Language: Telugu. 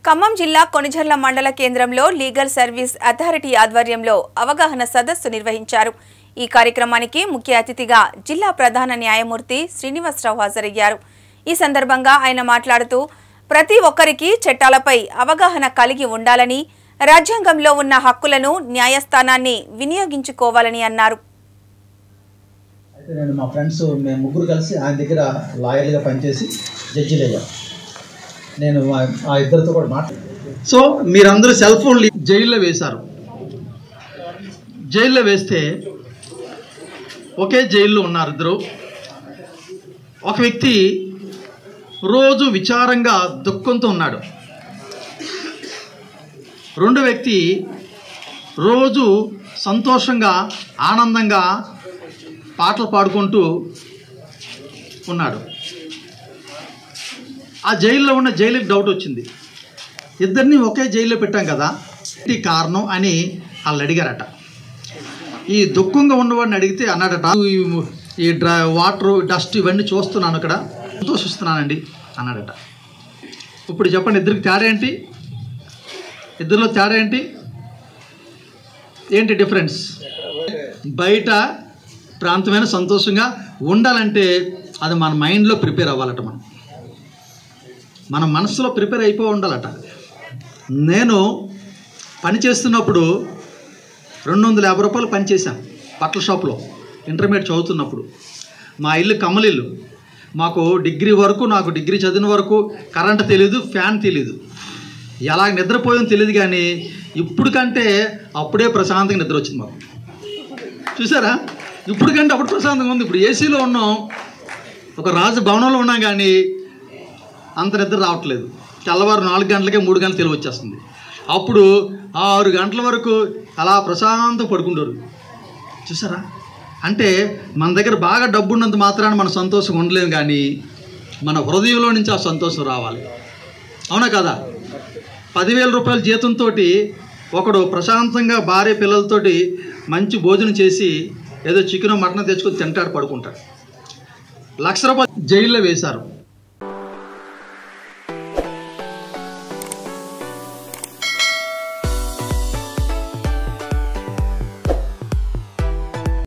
ఖమ్మం జిల్లా కొనిజర్ల మండల కేంద్రంలో లీగల్ సర్వీస్ అథారిటీ ఆధ్వర్యంలో అవగాహన సదస్సు నిర్వహించారు ఈ కార్యక్రమానికి ముఖ్య అతిథిగా జిల్లా ప్రధాన న్యాయమూర్తి శ్రీనివాసరావు హాజరయ్యారు ఈ సందర్భంగా ఆయన మాట్లాడుతూ ప్రతి ఒక్కరికి చట్టాలపై అవగాహన కలిగి ఉండాలని రాజ్యాంగంలో ఉన్న హక్కులను న్యాయస్థానాన్ని వినియోగించుకోవాలని అన్నారు అయితే నేను మా ఫ్రెండ్స్ మేము ముగ్గురు కలిసి ఆయన దగ్గర లాయర్గా పనిచేసి జడ్జిలు అయ్యాం నేను ఆ- ఆ ఇద్దరితో కూడా మాట్లాడు సో మీరందరూ సెల్ ఫోన్లు జైల్లో వేశారు జైల్లో వేస్తే ఒకే జైల్లో ఉన్నారు ఇద్దరు ఒక వ్యక్తి రోజు విచారంగా దుఃఖంతో ఉన్నాడు రెండో వ్యక్తి రోజు సంతోషంగా ఆనందంగా పాటలు పాడుకుంటూ ఉన్నాడు ఆ జైల్లో ఉన్న జైలుకి డౌట్ వచ్చింది ఇద్దరిని ఒకే జైల్లో పెట్టాం కదా ఇది కారణం అని వాళ్ళు అడిగారట ఈ దుఃఖంగా ఉన్నవాడిని అడిగితే అన్నాడట "ఈ- ఈ డ్రా వాటర్ డస్ట్ ఇవన్నీ చూస్తున్నాను ఇక్కడ సంతోషిస్తున్నానండి అన్నాడట ఇప్పుడు చెప్పండి ఇద్దరికి తేడా ఏంటి ఇద్దరిలో తేడా ఏంటి ఏంటి డిఫరెన్స్ బయట ప్రాంతమైన సంతోషంగా ఉండాలంటే అది మన మైండ్లో ప్రిపేర్ అవ్వాలట మనం మన మనసులో ప్రిపేర్ అయిపోయి ఉండాలట నేను పని చేస్తున్నప్పుడు రెండు వందల యాభై రూపాయలు పని చేశాను బట్టల షాప్లో ఇంటర్మీడియట్ చదువుతున్నప్పుడు మా ఇల్లు కమ్మలిల్లు మాకు డిగ్రీ వరకు నాకు డిగ్రీ చదివిన వరకు కరెంట్ తెలియదు ఫ్యాన్ తెలియదు ఎలా నిద్రపోయాం తెలియదు కానీ ఇప్పుడు కంటే అప్పుడే ప్రశాంతంగా నిద్ర వచ్చింది మాకు చూసారా ఇప్పుడు కంటే అప్పుడు ప్రశాంతంగా ఉంది ఇప్పుడు ఏసీలో ఉన్నాం ఒక రాజు భవనంలో ఉన్నాం కానీ అంత నిద్ర రావట్లేదు తెల్లవారు నాలుగు గంటలకే మూడు గంటలు తెలివి వచ్చేస్తుంది అప్పుడు ఆరు గంటల వరకు అలా ప్రశాంతం పడుకుంటారు చూసారా అంటే మన దగ్గర బాగా డబ్బు ఉన్నంత మాత్రాన మన సంతోషం ఉండలేము కానీ మన హృదయంలో నుంచి ఆ సంతోషం రావాలి అవునా కదా పదివేల రూపాయల జీతంతో ఒకడు ప్రశాంతంగా భార్య పిల్లలతోటి మంచి భోజనం చేసి ఏదో చికెన్ మటన్ తెచ్చుకొని తింటాడు పడుకుంటాడు లక్ష రూపాయలు జైల్లో వేశారు